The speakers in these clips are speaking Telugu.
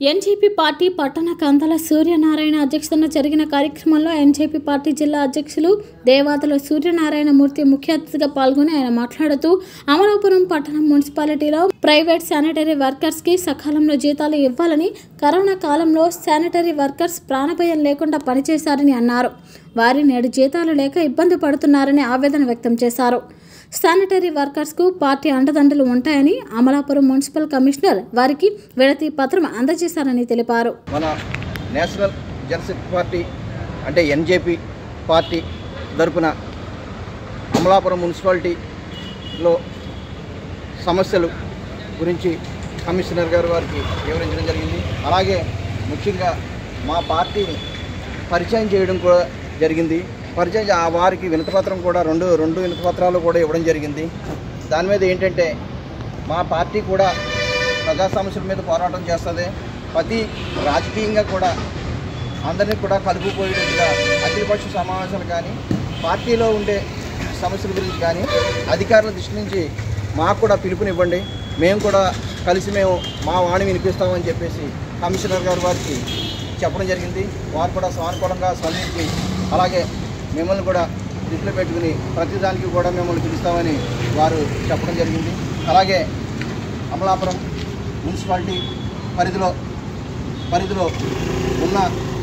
ఎన్జేపీ పార్టీ పట్టణ కందల సూర్యనారాయణ అధ్యక్షతన జరిగిన కార్యక్రమంలో ఎన్జేపీ పార్టీ జిల్లా అధ్యక్షులు దేవాదుల సూర్యనారాయణ మూర్తి ముఖ్య అతిథిగా పాల్గొని ఆయన మాట్లాడుతూ అమలాపురం పట్టణం మున్సిపాలిటీలో ప్రైవేట్ శానిటరీ వర్కర్స్ కి సకాలంలో జీతాలు ఇవ్వాలని కరోనా కాలంలో శానిటరీ వర్కర్స్ ప్రాణభయం లేకుండా పనిచేశారని అన్నారు వారి నేడు జీతాలు లేక ఇబ్బంది పడుతున్నారని ఆవేదన వ్యక్తం చేశారు శానిటరీ వర్కర్స్కు పార్టీ అండదండలు ఉంటాయని అమలాపురం మున్సిపల్ కమిషనర్ వారికి విడతి పత్రం అందజేశారని తెలిపారు మన నేషనల్ జనశక్తి పార్టీ అంటే ఎన్జేపీ పార్టీ తరపున అమలాపురం మున్సిపాలిటీలో సమస్యలు గురించి కమిషనర్ గారు వారికి వివరించడం జరిగింది అలాగే ముఖ్యంగా మా పార్టీని పరిచయం చేయడం కూడా జరిగింది పరిచయం చే- ఆ వారికి వినతిపత్రం కూడా రెండు రెండు వినతిపత్రాలు కూడా ఇవ్వడం జరిగింది దాని మీద ఏంటంటే మా పార్టీ కూడా ప్రజా సమస్యల మీద పోరాటం చేస్తుంది ప్రతి రాజకీయంగా కూడా అందరినీ కూడా కలుపుకోయేట్టుగా అఖిలపక్ష సమావేశాలు కానీ పార్టీలో ఉండే సమస్యల గురించి కానీ అధికారుల దృష్టి నుంచి మాకు కూడా పిలుపునివ్వండి మేము కూడా కలిసి మేము మా వాణి వినిపిస్తామని చెప్పేసి కమిషనర్ గారు వారికి చెప్పడం జరిగింది వారు కూడా సానుకూలంగా స్పందించి అలాగే మిమ్మల్ని కూడా దృష్టిలో పెట్టుకుని ప్రతిదానికి కూడా మిమ్మల్ని పిలుస్తామని వారు చెప్పడం జరిగింది అలాగే అమలాపురం మున్సిపాలిటీ పరిధిలో పరిధిలో ఉన్న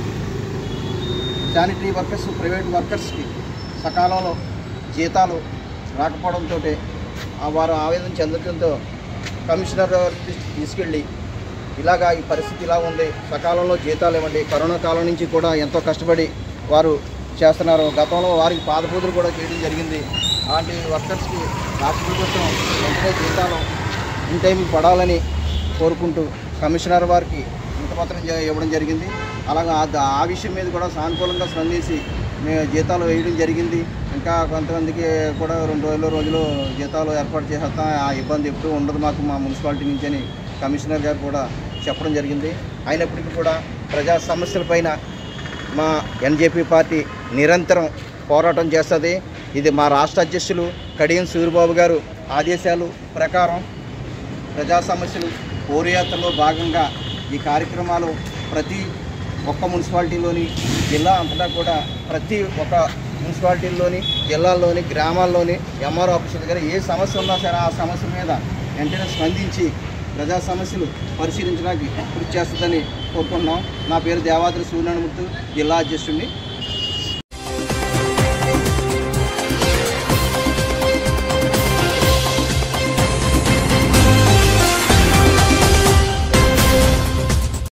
శానిటరీ వర్కర్స్ ప్రైవేట్ వర్కర్స్కి సకాలంలో జీతాలు రాకపోవడంతో వారు ఆవేదన చెందడంతో కమిషనర్ గారి దృష్టికి తీసుకెళ్ళి ఇలాగా ఈ పరిస్థితి ఇలా ఉంది సకాలంలో జీతాలు ఇవ్వండి కరోనా కాలం నుంచి కూడా ఎంతో కష్టపడి వారు చేస్తున్నారు గతంలో వారికి పాదపూజలు కూడా చేయడం జరిగింది అలాంటి వర్కర్స్కి రాష్ట్ర ప్రభుత్వం వెంటనే జీతాలు ఇన్ టైంకి పడాలని కోరుకుంటూ కమిషనర్ వారికి వినతిపత్రం జ- ఇవ్వడం జరిగింది అలాగే ఆ- ఆ విషయం మీద కూడా సానుకూలంగా స్పందించి మేము జీతాలు వేయడం జరిగింది ఇంకా కొంతమందికి కూడా రెండు రోజులు రోజులు జీతాలు ఏర్పాటు చేసేస్తాం ఆ ఇబ్బంది ఎప్పుడూ ఉండదు మాకు మా మున్సిపాలిటీ నుంచి అని కమిషనర్ గారు కూడా చెప్పడం జరిగింది అయినప్పటికీ కూడా ప్రజా సమస్యలపైన మా ఎన్జేపీ పార్టీ నిరంతరం పోరాటం చేస్తుంది ఇది మా రాష్ట్ర అధ్యక్షులు కడియం సూరిబాబు గారు ఆదేశాలు ప్రకారం ప్రజా సమస్యలు పోరుయాత్రలో భాగంగా ఈ కార్యక్రమాలు ప్రతి ఒక్క మున్సిపాలిటీలోని జిల్లా అంతటా కూడా ప్రతి ఒక్క మున్సిపాలిటీల్లోని జిల్లాల్లోని గ్రామాల్లోని ఎంఆర్ఓ ఆఫీసుల దగ్గర ఏ సమస్య ఉన్నా సరే ఆ సమస్య మీద వెంటనే స్పందించి ప్రజా సమస్యలు పరిశీలించడానికి కృషి చేస్తుందని కోరుకుంటున్నాం నా పేరు దేవాద్రి సూర్యనారాయణమూర్తి జిల్లా అధ్యక్షుడిని